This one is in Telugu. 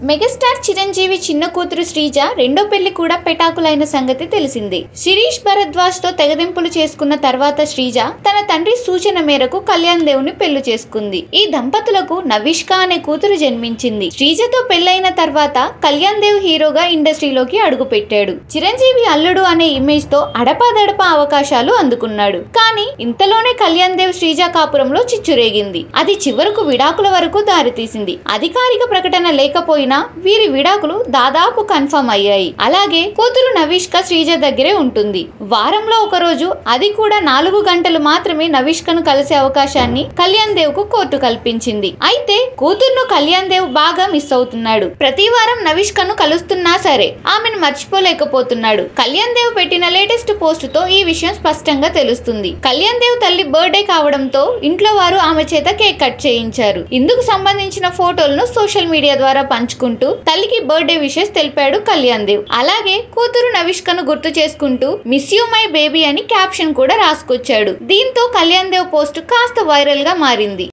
మెగాస్టార్ చిరంజీవి చిన్న కూతురు శ్రీజ రెండో పెళ్లి కూడా పెటాకులైన సంగతి తెలిసిందే శిరీష్ భరద్వాజ్ తో తెగదెంపులు చేసుకున్న తర్వాత శ్రీజ తన తండ్రి సూచన మేరకు కళ్యాణ్ దేవుని పెళ్లి చేసుకుంది ఈ దంపతులకు నవిష్క అనే కూతురు జన్మించింది శ్రీజతో పెళ్లైన తర్వాత కళ్యాణ్ దేవ్ హీరోగా ఇండస్ట్రీలోకి అడుగుపెట్టాడు చిరంజీవి అల్లుడు అనే ఇమేజ్ తో అడపాదడపా అవకాశాలు అందుకున్నాడు కానీ ఇంతలోనే కళ్యాణ్ దేవ్ శ్రీజ కాపురంలో చిచ్చురేగింది అది చివరకు విడాకుల వరకు దారితీసింది అధికారిక ప్రకటన లేకపోయినా వీరి విడాకులు దాదాపు కన్ఫర్మ్ అయ్యాయి అలాగే కూతురు నవిష్క శ్రీజ దగ్గరే ఉంటుంది వారంలో ఒక రోజు అది కూడా నాలుగు గంటలు మాత్రమే నవిష్కను కలిసే అవకాశాన్ని కళ్యాణ్ దేవ్ కు కోర్టు కల్పించింది అయితే కూతుర్ను కళ్యాణ్ దేవ్ బాగా మిస్ అవుతున్నాడు ప్రతి వారం నవిష్కను కలుస్తున్నా సరే ఆమెను మర్చిపోలేకపోతున్నాడు కళ్యాణ్ దేవ్ పెట్టిన లేటెస్ట్ పోస్ట్ తో ఈ విషయం స్పష్టంగా తెలుస్తుంది కళ్యాణ్ దేవ్ తల్లి బర్త్డే కావడంతో ఇంట్లో వారు ఆమె చేత కేక్ కట్ చేయించారు ఇందుకు సంబంధించిన ఫోటోలను సోషల్ మీడియా ద్వారా పంచుకుంటూ తల్లికి బర్త్డే విషెస్ తెలిపాడు కళ్యాణ్ దేవ్ అలాగే కూతురు నవిష్కను గుర్తు చేసుకుంటూ మిస్ యూ మై బేబీ అని క్యాప్షన్ కూడా రాసుకొచ్చాడు దీంతో కళ్యాణ్ దేవ్ పోస్ట్ కాస్త వైరల్ గా మారింది